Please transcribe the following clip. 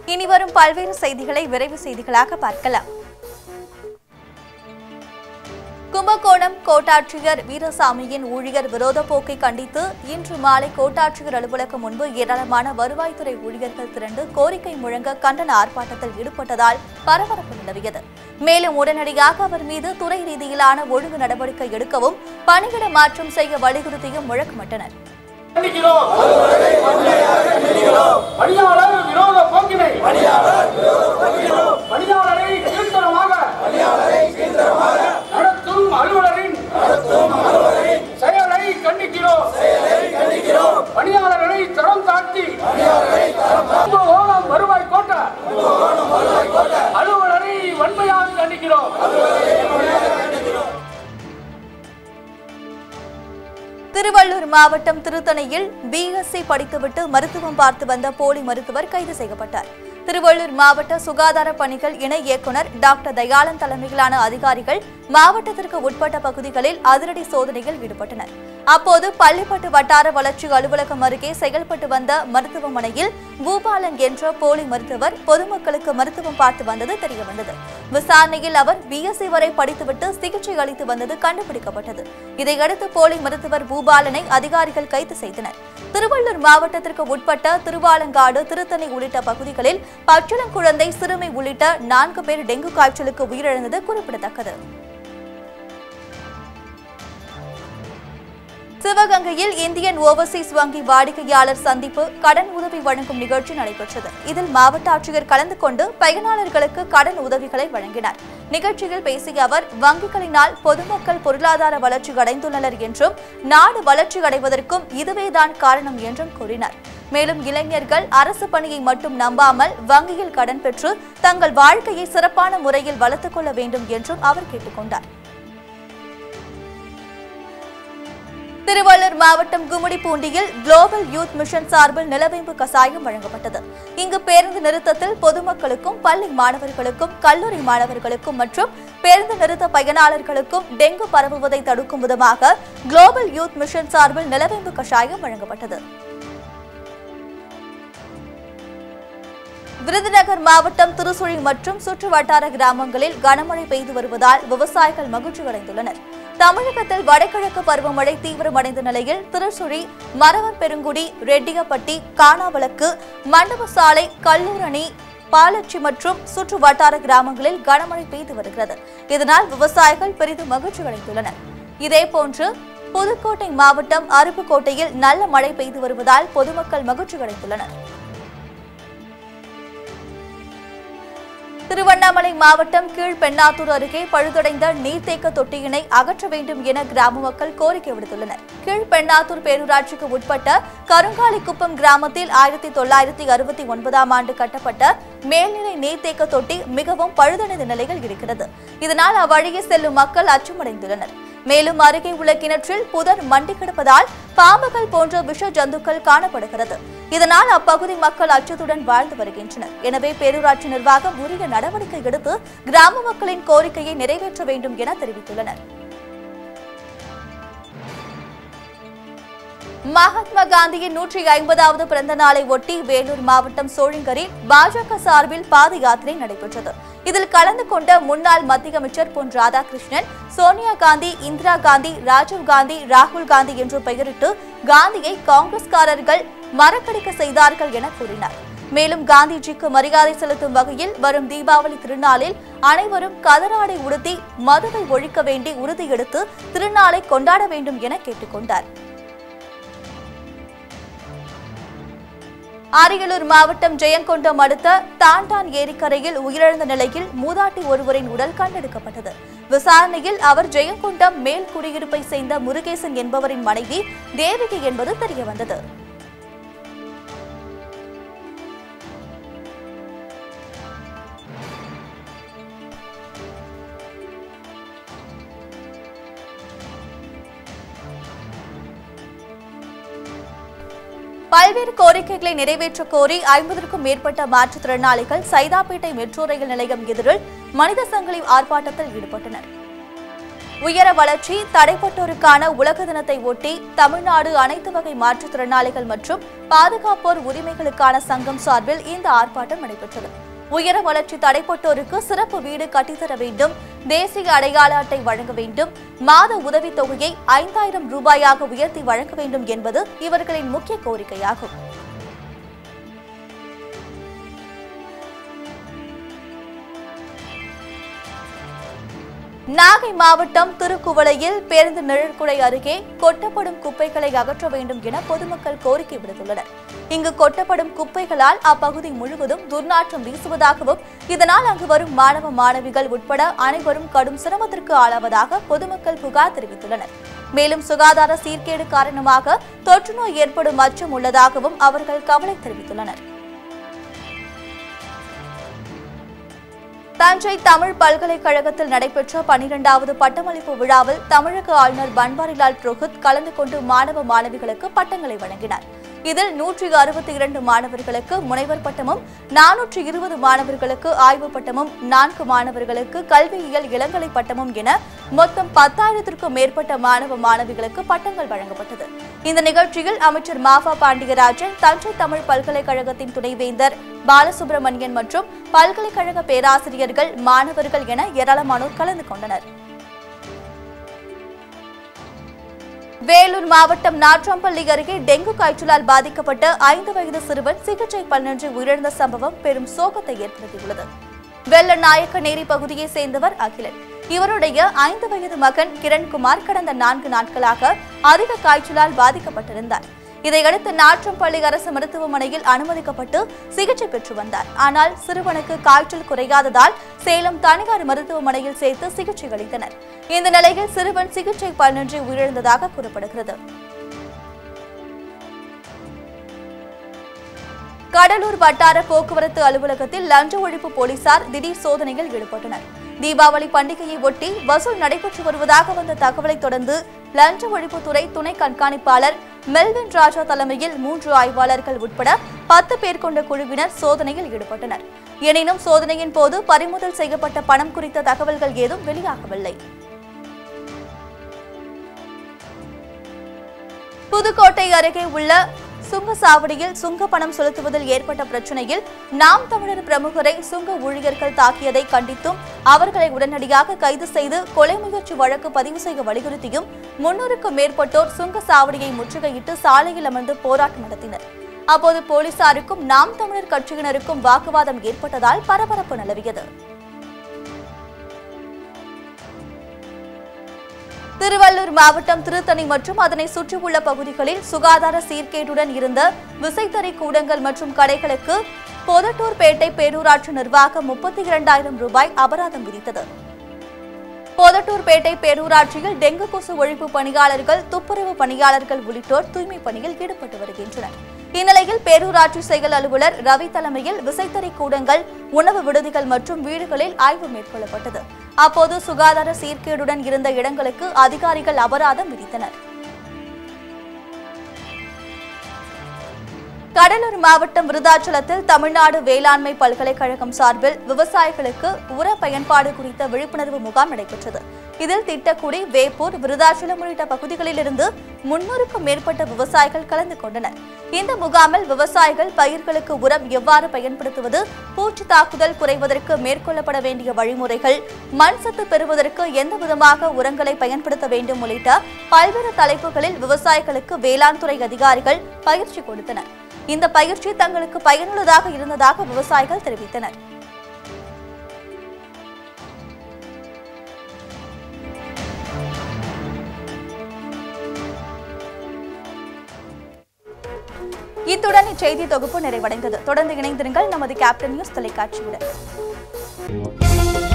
இனி வரும் பல்வேறு செய்திகளை விரைவு செய்திகளாக பார்க்கலாம் கும்பகோணம் கோட்டாட்சியர் வீரசாமியின் ஊழியர் விரோத போக்கை கண்டித்து இன்று மாலை கோட்டாட்சியர் அலுவலகம் முன்பு ஏராளமான வருவாய்த்துறை ஊழியர்கள் திரண்டு கோரிக்கை முழங்க கண்டன ஆர்ப்பாட்டத்தில் ஈடுபட்டதால் பரபரப்பு நிலவியது மேலும் உடனடியாக அவர் மீது துறை ரீதியிலான ஒழுங்கு நடவடிக்கை எடுக்கவும் பணியிட மாற்றம் செய்ய வலியுறுத்தியும் முழக்கமிட்டனர் கண்டிக்கிறோம் பணியாளர் விரோத போக்கினை பணியாளரை கீழ்த்தரமாக நடத்தும் அலுவலரின் செயலை கண்டிக்கிறோம் பணியாளர்களை தரம் தாழ்த்தி கும்பகோணம் வருவாய் கோட்ட அலுவலரை வன்மையாக கண்டிக்கிறோம் திருவள்ளூர் மாவட்டம் திருத்தணியில் பிஎஸ்சி படித்துவிட்டு மருத்துவம் பார்த்து வந்த போலி மருத்துவர் கைது செய்யப்பட்டார் திருவள்ளூர் மாவட்ட சுகாதார பணிகள் இணை இயக்குனர் டாக்டர் தயாளன் தலைமையிலான அதிகாரிகள் மாவட்டத்திற்கு உட்பட்ட பகுதிகளில் அதிரடி சோதனையில் ஈடுபட்டனர் அப்போது பள்ளிப்பட்டு வட்டார வளர்ச்சி அலுவலகம் அருகே செயல்பட்டு வந்த மருத்துவமனையில் பூபாலன் என்ற போலி மருத்துவர் பொதுமக்களுக்கு மருத்துவம் பார்த்து வந்தது தெரியவந்தது விசாரணையில் அவர் பிஎஸ்சி வரை படித்துவிட்டு சிகிச்சை அளித்து வந்தது கண்டுபிடிக்கப்பட்டது இதையடுத்து போலி மருத்துவர் பூபாலனை அதிகாரிகள் கைது செய்தனர் திருவள்ளூர் மாவட்டத்திற்கு உட்பட்ட திருவாலங்காடு திருத்தணி உள்ளிட்ட பகுதிகளில் பச்சிளங்குழந்தை சிறுமி உள்ளிட்ட நான்கு பேர் டெங்கு காய்ச்சலுக்கு உயிரிழந்தது குறிப்பிடத்தக்கது சிவகங்கையில் இந்தியன் ஓவர்சீஸ் வங்கி வாடிக்கையாளர் சந்திப்பு கடன் உதவி வழங்கும் நிகழ்ச்சி நடைபெற்றது இதில் மாவட்ட ஆட்சியர் கலந்து கொண்டு பயனாளர்களுக்கு கடன் உதவிகளை வழங்கினார் நிகழ்ச்சியில் பேசிய அவர் வங்கிகளினால் பொதுமக்கள் பொருளாதார வளர்ச்சி அடைந்துள்ளனர் என்றும் நாடு வளர்ச்சி அடைவதற்கும் இதுவேதான் காரணம் என்றும் கூறினார் மேலும் இளைஞர்கள் அரசு பணியை மட்டும் நம்பாமல் வங்கியில் கடன் பெற்று தங்கள் வாழ்க்கையை சிறப்பான முறையில் வளர்த்துக் கொள்ள வேண்டும் என்றும் அவர் கேட்டுக்கொண்டார் திருவள்ளூர் மாவட்டம் கும்மிடிப்பூண்டியில் குளோபல் யூத் மிஷன் சார்பில் நிலவேம்பு கசாயம் வழங்கப்பட்டது இங்கு பேருந்து நிறுத்தத்தில் பொதுமக்களுக்கும் பள்ளி மாணவர்களுக்கும் கல்லூரி மாணவர்களுக்கும் மற்றும் பேருந்து நிறுத்த பயனாளர்களுக்கும் டெங்கு பரவுவதை தடுக்கும் விதமாக குளோபல் யூத் மிஷன் சார்பில் நிலவேம்பு கஷாயம் வழங்கப்பட்டது விருதுநகர் மாவட்டம் திருசுழி மற்றும் சுற்று வட்டார கிராமங்களில் கனமழை பெய்து வருவதால் விவசாயிகள் மகிழ்ச்சி அடைந்துள்ளனர் தமிழகத்தில் வடகிழக்கு பருவமழை தீவிரமடைந்த நிலையில் திருசுழி மரவர் பெருங்குடி ரெட்டியப்பட்டி காணாவளக்கு மண்டப சாலை கல்லூரணி பாலச்சி மற்றும் சுற்று வட்டார கிராமங்களில் கனமழை பெய்து வருகிறது இதனால் விவசாயிகள் பெரிதும் மகிழ்ச்சி அடைந்துள்ளனர் இதேபோன்று புதுக்கோட்டை மாவட்டம் அருப்புக்கோட்டையில் நல்ல மழை பெய்து வருவதால் பொதுமக்கள் மகிழ்ச்சி அடைந்துள்ளனர் திருவண்ணாமலை மாவட்டம் கீழ்பெண்ணாத்தூர் அருகே பழுதடைந்த நீர்த்தேக்க தொட்டியினை அகற்ற வேண்டும் என கிராம மக்கள் கோரிக்கை விடுத்துள்ளனர் கீழ்பெண்ணாத்தூர் பேரூராட்சிக்கு உட்பட்ட கருங்காலிக்குப்பம் கிராமத்தில் ஆயிரத்தி தொள்ளாயிரத்தி அறுபத்தி ஒன்பதாம் ஆண்டு கட்டப்பட்ட மேல்நிலை நீர்த்தேக்க தொட்டி மிகவும் பழுதடைந்த நிலையில் இருக்கிறது இதனால் அவ்வழியே செல்லும் மக்கள் அச்சமடைந்துள்ளனர் மேலும் அருகே உள்ள கிணற்றில் புதர் மண்டி கிடப்பதால் பாம்புகள் போன்ற விஷ ஜந்துக்கள் காணப்படுகிறது இதனால் அப்பகுதி மக்கள் அச்சத்துடன் வாழ்ந்து வருகின்றனர் எனவே பேரூராட்சி நிர்வாகம் உரிய நடவடிக்கை எடுத்து கிராம மக்களின் கோரிக்கையை நிறைவேற்ற வேண்டும் என தெரிவித்துள்ளனர் மகாத்மா காந்தியின் நூற்றி ஐம்பதாவது பிறந்த நாளை ஒட்டி வேலூர் மாவட்டம் சோழிங்கரில் பாஜக சார்பில் பாத யாத்திரை நடைபெற்றது இதில் கலந்து கொண்ட முன்னாள் மத்திய அமைச்சர் பொன் ராதாகிருஷ்ணன் சோனியா காந்தி இந்திரா காந்தி ராஜீவ் காந்தி ராகுல் காந்தி என்று பெயரிட்டு காந்தியை காங்கிரஸ்காரர்கள் மறக்கடிக்க செய்தார்கள் என கூறினார் மேலும் காந்திஜிக்கு மரியாதை செலுத்தும் வகையில் வரும் தீபாவளி திருநாளில் அனைவரும் கதராடை உடுத்தி மதுவை ஒழிக்க வேண்டி உறுதியெடுத்து திருநாளை கொண்டாட வேண்டும் என கேட்டுக்கொண்டார் அரியலூர் மாவட்டம் ஜெயங்கொண்டம் அடுத்த தாண்டான் ஏரிக்கரையில் உயிரிழந்த நிலையில் மூதாட்டி ஒருவரின் உடல் கண்டெடுக்கப்பட்டது விசாரணையில் அவர் ஜெயங்கொண்டம் மேல் குடியிருப்பை சேர்ந்த முருகேசன் என்பவரின் மனைவி தேவிகை என்பது தெரியவந்தது பல்வேறு கோரிக்கைகளை நிறைவேற்ற கோரி ஐம்பதற்கும் மேற்பட்ட மாற்றுத்திறனாளிகள் சைதாப்பேட்டை மெட்ரோ ரயில் நிலையம் எதிரில் மனித சங்கிலி ஆர்ப்பாட்டத்தில் ஈடுபட்டனர் உயர வளர்ச்சி தடைப்பட்டோருக்கான உலக தினத்தை ஒட்டி தமிழ்நாடு அனைத்து வகை மாற்றுத்திறனாளிகள் மற்றும் பாதுகாப்போர் உரிமைகளுக்கான சங்கம் சார்பில் இந்த ஆர்ப்பாட்டம் நடைபெற்றது உயர வளர்ச்சி தடைப்பட்டோருக்கு சிறப்பு வீடு கட்டித்தர வேண்டும் தேசிய அடையாள அட்டை வழங்க வேண்டும் மாத உதவித் தொகையை ஐந்தாயிரம் ரூபாயாக உயர்த்தி வழங்க வேண்டும் என்பது இவர்களின் முக்கிய கோரிக்கையாகும் நாகை மாவட்டம் திருக்குவளையில் பேருந்து நிழற்குடை அருகே கொட்டப்படும் குப்பைகளை அகற்ற வேண்டும் என பொதுமக்கள் கோரிக்கை விடுத்துள்ளனர் இங்கு கொட்டப்படும் குப்பைகளால் அப்பகுதி முழுவதும் துர்நாற்றம் வீசுவதாகவும் இதனால் அங்கு வரும் மாணவ மாணவிகள் உட்பட அனைவரும் கடும் சிரமத்திற்கு ஆளாவதாக பொதுமக்கள் புகார் தெரிவித்துள்ளனர் மேலும் சுகாதார சீர்கேடு காரணமாக தொற்றுநோய் ஏற்படும் அச்சம் உள்ளதாகவும் அவர்கள் கவலை தெரிவித்துள்ளனர் தஞ்சை தமிழ் பல்கலைக்கழகத்தில் நடைபெற்ற பனிரெண்டாவது பட்டமளிப்பு விழாவில் தமிழக ஆளுநர் பன்வாரிலால் புரோஹித் கலந்து கொண்டு மாணவ மாணவிகளுக்கு பட்டங்களை வழங்கினார் இதில் நூற்றி அறுபத்தி இரண்டு மாணவர்களுக்கு முனைவர் பட்டமும் நானூற்றி இருபது மாணவர்களுக்கு ஆய்வு பட்டமும் நான்கு மாணவர்களுக்கு கல்வியியல் இளங்கலை பட்டமும் என மொத்தம் பத்தாயிரத்திற்கும் மேற்பட்ட மாணவ மாணவிகளுக்கு பட்டங்கள் வழங்கப்பட்டது இந்த நிகழ்ச்சியில் அமைச்சர் மாஃபா பாண்டியராஜன் தஞ்சை தமிழ் பல்கலைக்கழகத்தின் துணைவேந்தர் பாலசுப்ரமணியன் மற்றும் பல்கலைக்கழக பேராசிரியர்கள் மாணவர்கள் என ஏராளமானோர் கலந்து கொண்டனர் வேலூர் மாவட்டம் நாட்றாம்பள்ளி அருகே டெங்கு காய்ச்சலால் பாதிக்கப்பட்ட ஐந்து வயது சிறுவன் சிகிச்சை பலனின்றி உயிரிழந்த சம்பவம் பெரும் சோகத்தை ஏற்படுத்தியுள்ளது வெள்ள நாயக்கநேரி பகுதியைச் சேர்ந்தவர் அகிலன் இவருடைய ஐந்து வயது மகன் கிரண்குமார் கடந்த நான்கு நாட்களாக அதிக காய்ச்சலால் பாதிக்கப்பட்டிருந்தார் இதையடுத்து நாற்றம்பள்ளி அரசு மருத்துவமனையில் அனுமதிக்கப்பட்டு சிகிச்சை பெற்று வந்தார் ஆனால் சிறுவனுக்கு காய்ச்சல் குறையாததால் சேலம் தனியார் மருத்துவமனையில் சேர்த்து சிகிச்சை அளித்தனர் இந்த நிலையில் சிறுவன் சிகிச்சை பலனின்றி உயிரிழந்ததாக கூறப்படுகிறது கடலூர் வட்டார போக்குவரத்து அலுவலகத்தில் லஞ்ச ஒழிப்பு போலீசார் திடீர் சோதனையில் ஈடுபட்டனர் தீபாவளி பண்டிகையை ஒட்டி வசூல் நடைபெற்று வருவதாக வந்த தகவலை தொடர்ந்து லஞ்ச ஒழிப்புத்துறை துணை கண்காணிப்பாளர் மெல்வின் ராஜா தலைமையில் மூன்று ஆய்வாளர்கள் உட்பட பத்து பேர் கொண்ட குழுவினர் சோதனையில் ஈடுபட்டனர் எனினும் சோதனையின் போது பறிமுதல் செய்யப்பட்ட பணம் குறித்த தகவல்கள் ஏதும் வெளியாகவில்லை புதுக்கோட்டை அருகே உள்ள சுங்கசாவடியில் சுங்க பணம் செலுத்துவதில் ஏற்பட்ட பிரச்சனையில் நாம் தமிழர் பிரமுகரை சுங்க ஊழியர்கள் தாக்கியதை கண்டித்தும் அவர்களை உடனடியாக கைது செய்து கொலை முயற்சி வழக்கு பதிவு செய்ய வலியுறுத்தியும் முன்னூறுக்கும் மேற்பட்டோர் சுங்கசாவடியை முற்றுகையிட்டு சாலையில் அமர்ந்து போராட்டம் நடத்தினர் அப்போது போலீசாருக்கும் நாம் தமிழர் கட்சியினருக்கும் வாக்குவாதம் ஏற்பட்டதால் பரபரப்பு நிலவியது திருவள்ளூர் மாவட்டம் திருத்தணி மற்றும் அதனை சுற்றியுள்ள பகுதிகளில் சுகாதார சீர்கேட்டுடன் இருந்த விசைத்தறி கூடங்கள் மற்றும் கடைகளுக்கு பொதட்டூர்பேட்டை பேரூராட்சி நிர்வாகம் முப்பத்தி இரண்டாயிரம் ரூபாய் அபராதம் விதித்தது பொதட்டூர்பேட்டை பேரூராட்சியில் டெங்கு கொசு ஒழிப்பு பணியாளர்கள் துப்புரவு பணியாளர்கள் உள்ளிட்டோர் தூய்மை பணியில் ஈடுபட்டு வருகின்றனர் இந்நிலையில் பேரூராட்சி செயல் அலுவலர் ரவி தலைமையில் விசைத்தறி கூடங்கள் உணவு விடுதிகள் மற்றும் வீடுகளில் ஆய்வு மேற்கொள்ளப்பட்டது அப்போது சுகாதார சீர்கேடுடன் இருந்த இடங்களுக்கு அதிகாரிகள் அபராதம் விதித்தனர் கடலூர் மாவட்டம் விருதாச்சலத்தில் தமிழ்நாடு வேளாண்மை பல்கலைக்கழகம் சார்பில் விவசாயிகளுக்கு உர பயன்பாடு குறித்த விழிப்புணர்வு முகாம் நடைபெற்றது இதில் திட்டக்குடி வேப்பூர் விருதாச்சலம் உள்ளிட்ட பகுதிகளிலிருந்து முன்னூறுக்கும் மேற்பட்ட விவசாயிகள் கலந்து கொண்டனர் இந்த முகாமில் விவசாயிகள் பயிர்களுக்கு உரம் எவ்வாறு பயன்படுத்துவது பூச்சி தாக்குதல் குறைவதற்கு மேற்கொள்ளப்பட வேண்டிய வழிமுறைகள் மண் சத்து பெறுவதற்கு எந்த விதமாக உரங்களை பயன்படுத்த வேண்டும் உள்ளிட்ட பல்வேறு தலைப்புகளில் விவசாயிகளுக்கு வேளாண் துறை அதிகாரிகள் பயிற்சி கொடுத்தனர் இந்த பயிற்சி தங்களுக்கு பயனுள்ளதாக இருந்ததாக விவசாயிகள் தெரிவித்தனர் இத்துடன் இச்செய்தி தொகுப்பு நிறைவடைந்தது தொடர்ந்து இணைந்திருங்கள் நமது கேப்டன் நியூஸ் தொலைக்காட்சியுடன்